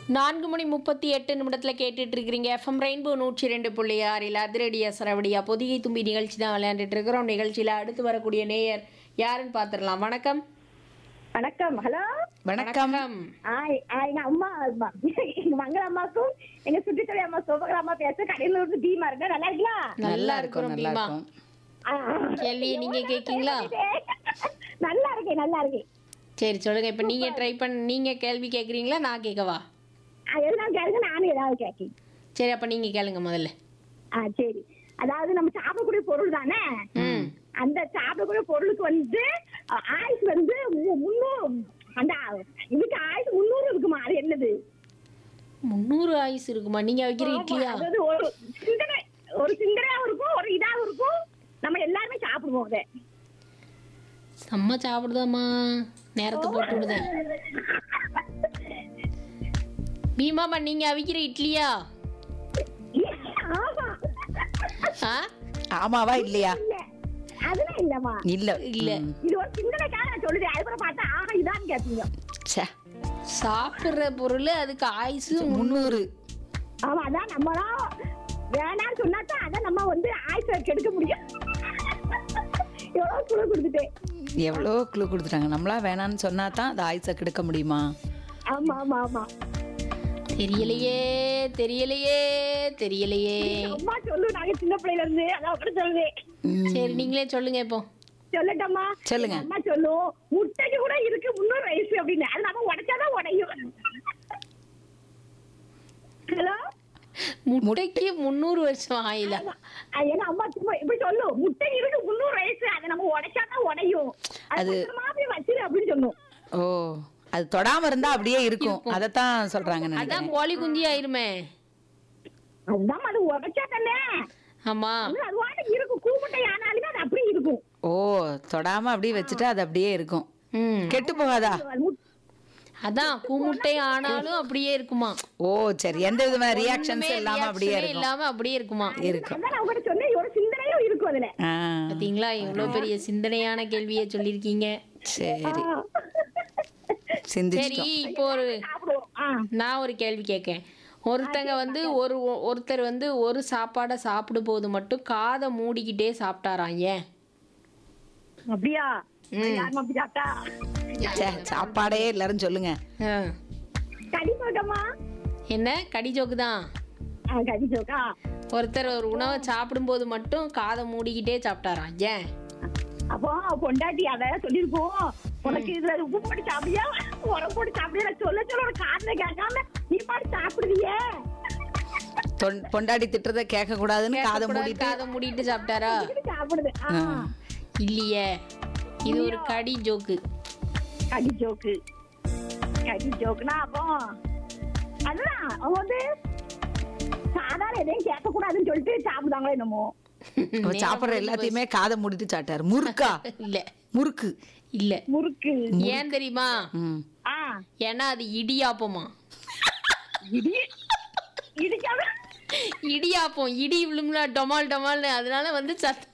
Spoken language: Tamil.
நான்கு மணி முப்பத்தி எட்டு நிமிடத்தில் கேட்டுட்டு இருக்கிறீங்க எஃப்எம் ரெயின்போ நூற்றி ரெண்டு புள்ளி ஆறில் அதிரடியா சரவடியா பொதிகை தும்பி நிகழ்ச்சி தான் விளையாண்டுட்டு இருக்கிறோம் நிகழ்ச்சியில் அடுத்து வரக்கூடிய நேயர் யாருன்னு பார்த்துடலாம் வணக்கம் வணக்கம் ஹலோ வணக்கம் ஆய் ஆ, எங்க அம்மா அம்மா. எங்க மங்கள அம்மாக்கும் எங்க சுற்றித்துறை அம்மா சோபகர அம்மா பேச கடையில இருந்து தீமா இருந்தா நல்லா இருக்கீங்களா நல்லா இருக்கிறோம் நல்லா பீமா இருக்கும் ஆ. கேள்வியை நீங்க கேட்கீங்களா நல்லா இருக்கேன் நல்லா இருக்கேன் சரி சொல்லுங்க இப்போ நீங்க ட்ரை பண்ண நீங்க கேள்வி கேட்குறீங்களா நான் கேட்கவா ஆ, எல்லாம் கேளுங்க நானும் ஏதாவது கேட்கேன் சரி அப்போ நீங்க கேளுங்க முதல்ல ஆ சரி அதாவது நம்ம சாப்பிடக்கூடிய பொருள் தானே ம் அந்த சாப்பிடக்கூடிய பொருளுக்கு வந்து அ, ஆயுசு வந்து மு- முந்நூறு அந்த இதுக்கு ஆயுசு முந்நூறு இருக்குமா அது என்னது முந்நூறு ஆயுசு இருக்குமா நீங்க வைக்கிற இட்லியா அதாவது ஒரு சிந்தனை ஒரு சிந்தனையாவும் இருக்கும் ஒரு இதாவும் இருக்கும் நம்ம எல்லாருமே சாப்பிடுவோம் அதை செம்ம சாப்பிடுதாம்மா நேரத்தை போட்டு விடுதேன் பீமாமா நீங்க அவிக்கிற இட்லியா ஆமா ஆ ஆமாவா இல்லையா இல்ல அதெல்லாம் இல்லம்மா இல்ல இல்ல. ம். இது ஒரு சிந்தனைக்காக நான் சொல்லுறேன் அதுக்கப்புறம் பார்த்தா ஆஹா இதான் கேட்பீங்க ச்சே. சாப்பிடுற பொருள் அதுக்கு ஆயுசு முந்நூறு ஆமா அதான் நம்மளாம் வேணாம்னு சொன்னா தான் அதான் நம்ம வந்து ஆயுசை கெடுக்க முடியும் எவ்வளவு குழு கொடுத்துட்டேன் எவ்வளோ குழு கொடுத்துட்டாங்க நம்மளா வேணான்னு சொன்னா தான் அது ஆயுசை கெடுக்க முடியுமா ஆமா ஆமா ஆமா தெரியலையே தெரியலையே தெரியலையே அம்மா சொல்லு நாங்க சின்ன பிள்ளைல இருந்து அதான் அப்படி சொல்லுவேன் ம். சரி நீங்களே சொல்லுங்க இப்போ சொல்லட்டம்மா சொல்லுங்க. அம்மா சொல்லும் முட்டைக்கு கூட இருக்கு முன்னூறு வயசு அப்படின்னு அது நம்ம உடைச்சாதான் உடையும் ஹலோ முட்டைக்கு முந்நூறு வருஷம் ஆயில ஏன்னா அம்மா சும்மா இப்படி சொல்லும் முட்டை இருக்கு முன்னூறு வயசு அதை நம்ம உடைச்சாதான் உடையும் அது அது- பத்திரமா போய் வச்சிரு அப்படின்னு சொல்லும் ஓ அது தொடாம இருந்தா அப்படியே இருக்கும் அதைத்தான் சொல்றாங்க நினைக்கிறேன் அதான் கோழி குஞ்சு ஆயிருமே அதுதான் அது உடைச்சா தானே ஆமா அது அதுவாக இருக்கும் கூமுட்டை ஆனாலுமே அது அப்படியே இருக்கும் ஓ தொடாம அப்படியே வச்சுட்டா அது அப்படியே இருக்கும் ம் கெட்டு போகாதா அது முட்- அதான் கூமுட்டை ஆனாலும் அப்படியே இருக்குமா ஓ சரி எந்த விதமான ரியாக்ஷன்ஸ் ஒண்ணுமே இல்லாம அப்படியே reaction-ஏ இருக்கும் இல்லாம அப்படியே இருக்குமா இருக்கும் அதான் நான் உங்கள்கிட்ட சொன்னேன் ஒரு சிந்தனையும் இருக்கும் அதுல ஆ பாத்தீங்களா எவ்வளவு பெரிய சிந்தனையான கேள்வியை சொல்லியிருக்கீங்க சரி ஆ. சரி சிந்திச்சிட்டோம் இப்போ ஒரு சாப்பிடுவோம் ஆ நான் ஒரு கேள்வி கேட்கேன் ஒருத்தங்க வந்து ஒரு ஒருத்தர் வந்து ஒரு சாப்பாடை சாப்பிடும் போது மட்டும் காதை மூடிக்கிட்டே சாப்பிட்டாராம் ஏன் அப்படியா ம். யாரும்மா அப்படி சாப்பிட்டா ச்சே, சாப்பாடே எல்லாரும் சொல்லுங்க ஆ. கடி சோக்கம்மா என்ன கடி ஜோக்கு தான் ஆ கடி சோக்கா ஒருத்தர் ஒரு உணவை சாப்பிடும்போது மட்டும் காதை மூடிக்கிட்டே சாப்பிட்டாராம் ஏன் அப்போ பொண்டாட்டி அத சொல்லிருக்கோம் உனக்கு இதுல உப்பு போட்டு சாப்பிடியா உரம் போட்டு சாப்பிடியா சொல்ல சொல்ல ஒரு காதுல கேட்காம நீ பாட்டு சாப்பிடுவியே தொன்- பொண்டாட்டி திட்டுறத கேட்க கூடாதுன்னு காதை கேட்கக்கூடாது, மூடிட்டு காதை மூடிட்டு சாப்பிட்டாரா இது சாப்பிடுது ஆ, இல்லையே இது ஒரு கடி ஜோக்கு கடி ஜோக்கு கடி ஜோக்குனா அப்போ அதுதான் அவங்க வந்து சாதாரண எதையும் கேட்க கூடாதுன்னு சொல்லிட்டு சாப்பிடுவாங்களோ என்னமோ அவ சாப்பிடுற எல்லாத்தையுமே காதை மூடிட்டு சாப்பிட்டாரு முறுக்கா இல்ல முறுக்கு இல்ல முறுக்கு ஏன் தெரியுமா ம் ஆ ஏன்னா அது இடியாப்பமா இடி இடிக்காம இடியாப்பம் இடி விழும்ல டொமால் டொமால்னு அதனால வந்து சத்தம்